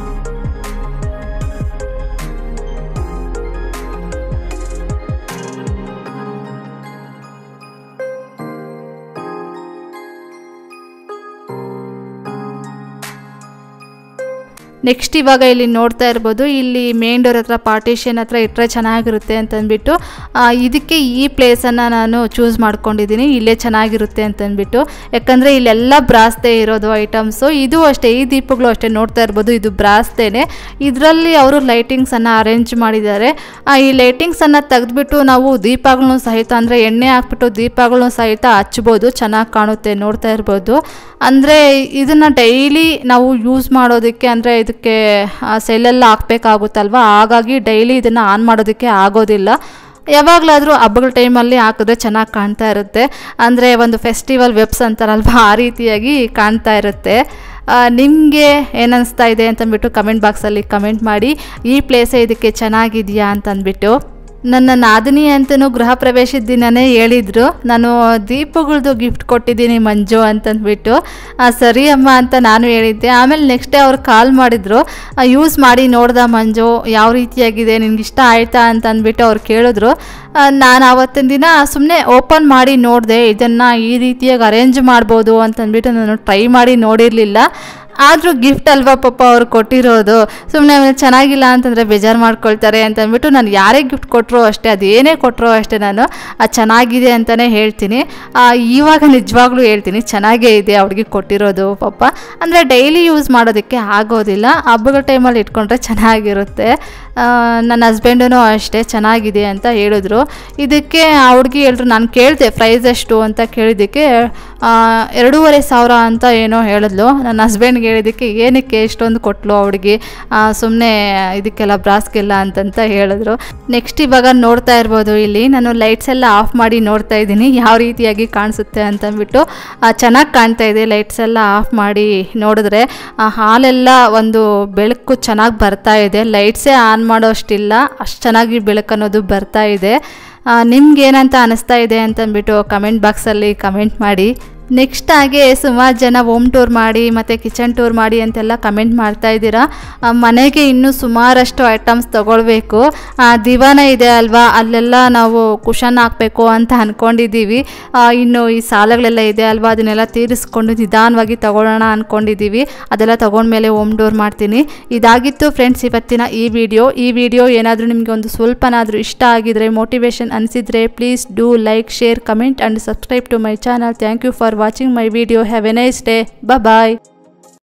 ನೆಕ್ಸ್ಟ್ ಇವಾಗ ಇಲ್ಲಿ ನೋಡ್ತಾ ಇರ್ಬೋದು ಇಲ್ಲಿ ಮೇನ್ ಡೋರ್ ಹತ್ರ ಪಾರ್ಟಿಷನ್ ಹತ್ರ ಇಟ್ಟರೆ ಚೆನ್ನಾಗಿರುತ್ತೆ ಅಂತಂದ್ಬಿಟ್ಟು ಆ, ಇದಕ್ಕೆ ಈ ಪ್ಲೇಸನ್ನು ನಾನು ಚೂಸ್ ಮಾಡ್ಕೊಂಡಿದ್ದೀನಿ ಇಲ್ಲೇ ಚೆನ್ನಾಗಿರುತ್ತೆ ಅಂತಂದ್ಬಿಟ್ಟು ಯಾಕಂದರೆ ಇಲ್ಲೆಲ್ಲ ಬ್ರಾಸ್ದೇ ಇರೋದು ಐಟಮ್ಸು ಇದು ಅಷ್ಟೇ ಈ ದೀಪಗಳು ಅಷ್ಟೇ ನೋಡ್ತಾ ಇರ್ಬೋದು ಇದು ಬ್ರಾಸ್ದೇನೆ ಇದರಲ್ಲಿ ಅವರು ಲೈಟಿಂಗ್ಸನ್ನು ಅರೇಂಜ್ ಮಾಡಿದ್ದಾರೆ ಆ, ಈ ಲೈಟಿಂಗ್ಸನ್ನು ತೆಗೆದ್ಬಿಟ್ಟು ನಾವು ದೀಪಗಳನ್ನು ಸಹಿತ ಅಂದರೆ ಎಣ್ಣೆ ಹಾಕ್ಬಿಟ್ಟು ದೀಪಗಳನ್ನು ಸಹಿತ ಹಚ್ಬೋದು ಚೆನ್ನಾಗಿ ಕಾಣುತ್ತೆ ನೋಡ್ತಾ ಇರ್ಬೋದು ಅಂದರೆ ಇದನ್ನು ಡೈಲಿ ನಾವು ಯೂಸ್ ಮಾಡೋದಕ್ಕೆ ಅಂದರೆ ಇದಕ್ಕೆ ಸೆಲ್ಲೆಲ್ಲ ಹಾಕ್ಬೇಕಾಗುತ್ತಲ್ವ ಹಾಗಾಗಿ ಡೈಲಿ ಇದನ್ನು ಆನ್ ಮಾಡೋದಕ್ಕೆ ಆಗೋದಿಲ್ಲ ಯಾವಾಗಲಾದರೂ ಹಬ್ಬಗಳ ಟೈಮಲ್ಲಿ ಹಾಕಿದ್ರೆ ಚೆನ್ನಾಗಿ ಕಾಣ್ತಾ ಇರುತ್ತೆ ಅಂದರೆ ಒಂದು ಫೆಸ್ಟಿವಲ್ ವೆಬ್ಸ್ ಅಂತಾರಲ್ವ ಆ ರೀತಿಯಾಗಿ ಕಾಣ್ತಾ ಇರುತ್ತೆ ನಿಮಗೆ ಏನನ್ನಿಸ್ತಾ ಇದೆ ಅಂತಂದ್ಬಿಟ್ಟು ಕಮೆಂಟ್ ಬಾಕ್ಸಲ್ಲಿ ಕಮೆಂಟ್ ಮಾಡಿ ಈ ಪ್ಲೇಸೇ ಇದಕ್ಕೆ ಚೆನ್ನಾಗಿದೆಯಾ ಅಂತಂದ್ಬಿಟ್ಟು ನನ್ನ ನಾದಿನಿ ಅಂತಲೂ ಗೃಹ ಪ್ರವೇಶದ ದಿನನೇ ಹೇಳಿದರು ನಾನು ದೀಪಗಳದ್ದು ಗಿಫ್ಟ್ ಕೊಟ್ಟಿದ್ದೀನಿ ಮಂಜು ಅಂತಂದ್ಬಿಟ್ಟು ಆ, ಸರಿ ಅಮ್ಮ ಅಂತ ನಾನು ಹೇಳಿದ್ದೆ ಆಮೇಲೆ ನೆಕ್ಸ್ಟ್ ಡೇ ಅವ್ರು ಕಾಲ್ ಮಾಡಿದ್ರು ಯೂಸ್ ಮಾಡಿ ನೋಡ್ದ ಮಂಜು ಯಾವ ರೀತಿಯಾಗಿದೆ ನಿನ್ಗೆ ಇಷ್ಟ ಆಯ್ತಾ ಅಂತ ಅಂದ್ಬಿಟ್ಟು ಅವ್ರು ಕೇಳಿದ್ರು ಆ, ನಾನು ಆವತ್ತಿನ ದಿನ ಸುಮ್ಮನೆ ಓಪನ್ ಮಾಡಿ ನೋಡಿದೆ ಇದನ್ನು ಈ ರೀತಿಯಾಗಿ ಅರೇಂಜ್ ಮಾಡ್ಬೋದು ಅಂತಂದ್ಬಿಟ್ಟು ನಾನು ಟ್ರೈ ಮಾಡಿ ನೋಡಿರಲಿಲ್ಲ ಆದರೂ ಗಿಫ್ಟ್ ಅಲ್ವಾ ಪಾಪ ಅವ್ರು ಕೊಟ್ಟಿರೋದು ಸುಮ್ಮನೆ ಚೆನ್ನಾಗಿಲ್ಲ ಅಂತಂದರೆ ಬೇಜಾರು ಮಾಡ್ಕೊಳ್ತಾರೆ ಅಂತ ಅಂದ್ಬಿಟ್ಟು ನಾನು ಯಾರೇ ಗಿಫ್ಟ್ ಕೊಟ್ಟರು ಅಷ್ಟೇ ಅದು ಏನೇ ಕೊಟ್ಟರು ಅಷ್ಟೇ ನಾನು ಅದು ಚೆನ್ನಾಗಿದೆ ಅಂತಲೇ ಹೇಳ್ತೀನಿ ಆ, ಇವಾಗ ನಿಜವಾಗ್ಲೂ ಹೇಳ್ತೀನಿ ಚೆನ್ನಾಗೇ ಇದೆ ಅವ್ರಿಗೆ ಕೊಟ್ಟಿರೋದು ಪಾಪ ಅಂದರೆ ಡೈಲಿ ಯೂಸ್ ಮಾಡೋದಕ್ಕೆ ಆಗೋದಿಲ್ಲ ಹಬ್ಬಗಳ ಟೈಮಲ್ಲಿ ಇಟ್ಕೊಂಡ್ರೆ ಚೆನ್ನಾಗಿರುತ್ತೆ ಆ, ನನ್ನ ಹಸ್ಬೆಂಡೂ ಅಷ್ಟೇ ಚೆನ್ನಾಗಿದೆ ಅಂತ ಹೇಳಿದ್ರು ಇದಕ್ಕೆ ಆ ಹುಡುಗಿ ಹೇಳಿದ್ರು ನಾನು ಕೇಳಿದೆ ಪ್ರೈಸ್ ಎಷ್ಟು ಅಂತ ಕೇಳಿದ್ದಕ್ಕೆ ಆ, ಎರಡೂವರೆ ಸಾವಿರ ಅಂತ ಏನೋ ಹೇಳಿದ್ಲು ನನ್ನ ಹಸ್ಬೆಂಡ್ಗೆ ಹೇಳಿದ್ದಕ್ಕೆ ಏನಕ್ಕೆ ಎಷ್ಟೊಂದು ಕೊಟ್ಲು ಆ ಹುಡುಗಿ ಸುಮ್ಮನೆ ಇದಕ್ಕೆಲ್ಲ ಬ್ರಾಸ್ಗೆಲ್ಲ ಅಂತಂತ ಹೇಳಿದ್ರು ನೆಕ್ಸ್ಟ್ ಇವಾಗ ನೋಡ್ತಾ ಇರ್ಬೋದು ಇಲ್ಲಿ ನಾನು ಲೈಟ್ಸ್ ಎಲ್ಲ ಆಫ್ ಮಾಡಿ ನೋಡ್ತಾ ಇದ್ದೀನಿ ಯಾವ ರೀತಿಯಾಗಿ ಕಾಣಿಸುತ್ತೆ ಅಂತಂದ್ಬಿಟ್ಟು ಚೆನ್ನಾಗಿ ಕಾಣ್ತಾ ಇದೆ ಲೈಟ್ಸ್ ಎಲ್ಲ ಆಫ್ ಮಾಡಿ ನೋಡಿದ್ರೆ ಆ ಹಾಲೆಲ್ಲ ಒಂದು ಬೆಳಕು ಚೆನ್ನಾಗಿ ಬರ್ತಾ ಇದೆ ಲೈಟ್ಸೇ ಆನ್ ಮಾಡೋಷ್ಟಿಲ್ಲ ಅಷ್ಟು ಚೆನ್ನಾಗಿ ಬೆಳಕು ಅನ್ನೋದು ಬರ್ತಾ ಇದೆ ನಿಮ್ಗೆ ಏನಂತ ಅನಿಸ್ತಾ ಇದೆ ಅಂತಂದ್ಬಿಟ್ಟು ಕಮೆಂಟ್ ಬಾಕ್ಸಲ್ಲಿ ಕಮೆಂಟ್ ಮಾಡಿ ನೆಕ್ಸ್ಟ್ ಹಾಗೆ ಸುಮಾರು ಜನ ಹೋಮ್ ಟೂರ್ ಮಾಡಿ ಮತ್ತು ಕಿಚನ್ ಟೂರ್ ಮಾಡಿ ಅಂತೆಲ್ಲ ಕಮೆಂಟ್ ಮಾಡ್ತಾ ಇದ್ದೀರಾ ಆ, ಮನೆಗೆ ಇನ್ನೂ ಸುಮಾರಷ್ಟು ಐಟಮ್ಸ್ ತೊಗೊಳ್ಬೇಕು ಆ, ದಿವಾನ ಇದೆ ಅಲ್ವಾ ಅಲ್ಲೆಲ್ಲ ನಾವು ಕುಷನ್ ಹಾಕಬೇಕು ಅಂತ ಅಂದ್ಕೊಂಡಿದ್ದೀವಿ ಇನ್ನು ಈ ಸಾಲಗಳೆಲ್ಲ ಇದೆ ಅಲ್ವಾ ಅದನ್ನೆಲ್ಲ ತೀರಿಸ್ಕೊಂಡು ನಿಧಾನವಾಗಿ ತಗೊಳ್ಳೋಣ ಅಂದ್ಕೊಂಡಿದ್ದೀವಿ ಅದೆಲ್ಲ ತೊಗೊಂಡ್ಮೇಲೆ ಹೋಮ್ ಟೂರ್ ಮಾಡ್ತೀನಿ ಇದಾಗಿತ್ತು ಫ್ರೆಂಡ್ಸ್ ಇವತ್ತಿನ ಈ ವಿಡಿಯೋ ಈ ವಿಡಿಯೋ ಏನಾದರೂ ನಿಮಗೆ ಒಂದು ಸ್ವಲ್ಪನಾದರೂ ಇಷ್ಟ ಆಗಿದ್ರೆ ಮೋಟಿವೇಶನ್ ಅನಿಸಿದರೆ please do like share comment and subscribe to my channel thank you for watching my video have a nice day bye